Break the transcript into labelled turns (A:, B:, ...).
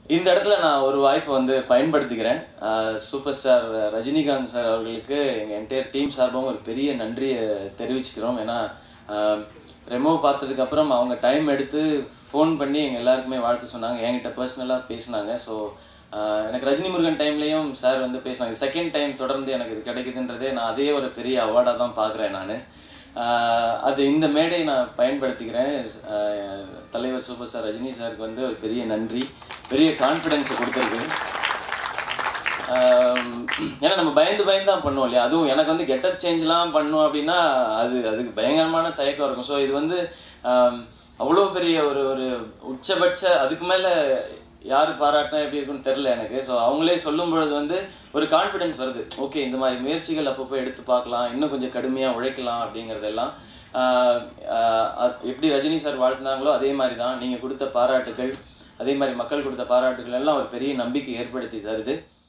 A: இந்த இடத்துல நான் ஒரு வாய்ப்பை வந்து பயன்படுத்திக்கிறேன் ஆஹ் சூப்பர் ஸ்டார் ரஜினிகாந்த் சார் அவர்களுக்கு எங்கள் என்டையர் டீம் சார்பாகவும் ஒரு பெரிய நன்றியை தெரிவிச்சுக்கிறோம் ஏன்னா ஆஹ் ரெமோ பார்த்ததுக்கு அப்புறம் அவங்க டைம் எடுத்து ஃபோன் பண்ணி எங்கள் எல்லாருக்குமே வாழ்த்து சொன்னாங்க என்கிட்ட பர்சனலாக பேசினாங்க ஸோ எனக்கு ரஜினி முருகன் டைம்லேயும் சார் வந்து பேசினாங்க செகண்ட் டைம் தொடர்ந்து எனக்கு இது கிடைக்குதுன்றதே நான் அதே ஒரு பெரிய அவார்டாக தான் பார்க்குறேன் நான் அது இந்த மேடை நான் பயன்படுத்திக்கிறேன் ஆஹ் தலைவர் சூப்பர் ஸ்டார் ரஜினி சாருக்கு வந்து ஒரு பெரிய நன்றி பெரிய கான்ஃபிடென்ஸை கொடுத்துருக்கு ஆம், ஏன்னா நம்ம பயந்து பயந்து தான் பண்ணுவோம் இல்லையா அதுவும் எனக்கு வந்து கெட்டப் சேஞ்ச்லாம் பண்ணோம் அப்படின்னா அது அதுக்கு பயங்கரமான தயக்கம் இருக்கும் ஸோ இது வந்து ஆம், அவ்வளோ பெரிய ஒரு ஒரு உச்சபட்ச அதுக்கு மேலே யார் பாராட்டினா எப்படி இருக்குன்னு தெரில எனக்கு ஸோ அவங்களே சொல்லும் பொழுது வந்து ஒரு கான்ஃபிடென்ஸ் வருது ஓகே இந்த மாதிரி முயற்சிகள் அப்பப்போ எடுத்து பார்க்கலாம் இன்னும் கொஞ்சம் கடுமையாக உழைக்கலாம் அப்படிங்கிறதெல்லாம் ஆஹ் ஆஹ் அது எப்படி ரஜினி சார் வாழ்த்தினாங்களோ அதே மாதிரி தான் நீங்கள் கொடுத்த பாராட்டுகள் அதே மாதிரி மக்கள் கொடுத்த பாராட்டுகள் எல்லாம் ஒரு பெரிய நம்பிக்கை ஏற்படுத்தி தருது